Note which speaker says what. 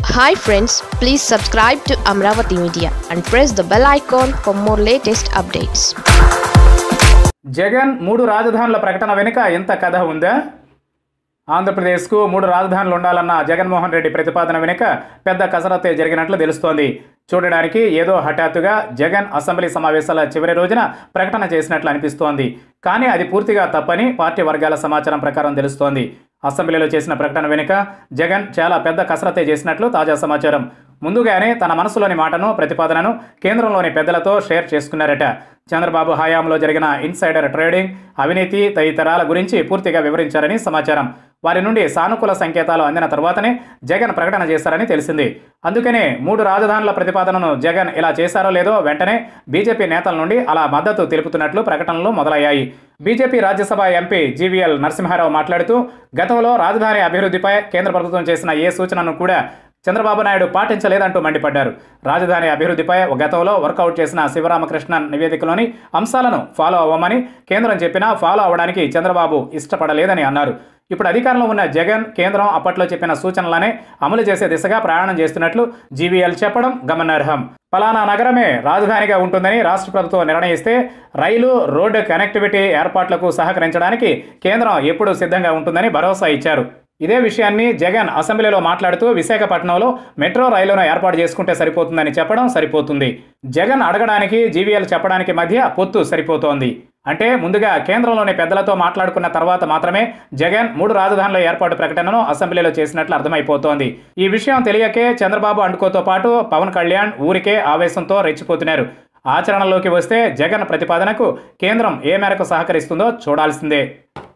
Speaker 1: hi friends please subscribe to Amaravati media and press the bell icon for more latest updates
Speaker 2: Jagan మూడు రాజధానుల ప్రకటన వెనుక ఎంత కథ ఉందా ఆంధ్రప్రదేశ్కు మూడు రాజధానులు ఉండాలన్న జగన్మోహన్ రెడ్డి ప్రతిపాదన వెనుక పెద్ద కసరత్తే జరిగినట్లు తెలుస్తోంది చూడడానికి ఏదో హఠాత్తుగా జగన్ అసెంబ్లీ సమావేశాల చివరి రోజున ప్రకటన చేసినట్లు అనిపిస్తోంది కానీ అది పూర్తిగా తప్పని పార్టీ వర్గాల సమాచారం ప్రకారం తెలుస్తోంది అసెంబ్లీలో చేసిన ప్రకటన వెనుక జగన్ చాలా పెద్ద కసరత్తే చేసినట్లు తాజా సమాచారం ముందుగానే తన మనసులోని మాటను ప్రతిపాదనను కేంద్రంలోని పెద్దలతో షేర్ చేసుకున్నారట చంద్రబాబు హయాంలో జరిగిన ఇన్సైడర్ ట్రేడింగ్ అవినీతి తదితరాల గురించి పూర్తిగా వివరించారని సమాచారం వారి నుండి సానుకూల సంకేతాలు అందిన తర్వాతనే జగన్ ప్రకటన చేశారని తెలిసింది అందుకనే మూడు రాజధానుల ప్రతిపాదనను జగన్ ఇలా చేశారో లేదో వెంటనే బీజేపీ నేతల నుండి అలా మద్దతు తెలుపుతున్నట్లు ప్రకటనలు మొదలయ్యాయి BJP Rajya Sabha MP GVL Narasimha Rao మాట్లాడుతూ గతంలో రాజధాని అభివృద్ధిపై కేంద్ర ప్రభుత్వం చేసిన ఏ సూచనను కూడా చంద్రబాబు నాయుడు పాటించలేదంటూ మండిపడ్డారు రాజధాని అభివృద్ధిపై గతంలో వర్కౌట్ చేసిన శివరామకృష్ణన్ నివేదికలోని అంశాలను ఫాలో అవ్వమని కేంద్రం చెప్పినా ఫాలో అవ్వడానికి చంద్రబాబు ఇష్టపడలేదని అన్నారు ఇప్పుడు అధికారంలో ఉన్న జగన్ కేంద్రం అప్పట్లో చెప్పిన సూచనలనే అమలు చేసే దిశగా ప్రయాణం చేస్తున్నట్లు జీవీఎల్ చెప్పడం గమనార్హం పలానా నగరమే రాజధానిగా ఉంటుందని రాష్ట్ర ప్రభుత్వం నిర్ణయిస్తే రైలు రోడ్డు కనెక్టివిటీ ఏర్పాట్లకు సహకరించడానికి కేంద్రం ఎప్పుడూ సిద్ధంగా ఉంటుందని భరోసా ఇచ్చారు ఇదే విషయాన్ని జగన్ అసెంబ్లీలో మాట్లాడుతూ విశాఖపట్నంలో మెట్రో రైలును ఏర్పాటు చేసుకుంటే సరిపోతుందని చెప్పడం సరిపోతుంది జగన్ అడగడానికి జీవీఎల్ చెప్పడానికి మధ్య పొత్తు సరిపోతోంది అంటే ముందుగా కేంద్రంలోని పెద్దలతో మాట్లాడుకున్న తర్వాత మాత్రమే జగన్ మూడు రాజధానుల ఏర్పాటు ప్రకటనను అసెంబ్లీలో చేసినట్లు అర్థమైపోతోంది ఈ విషయం తెలియకే చంద్రబాబు అండుకోతో పాటు పవన్ కళ్యాణ్ ఊరికే ఆవేశంతో రెచ్చిపోతున్నారు ఆచరణలోకి వస్తే జగన్ ప్రతిపాదనకు కేంద్రం ఏ మేరకు సహకరిస్తుందో చూడాల్సిందే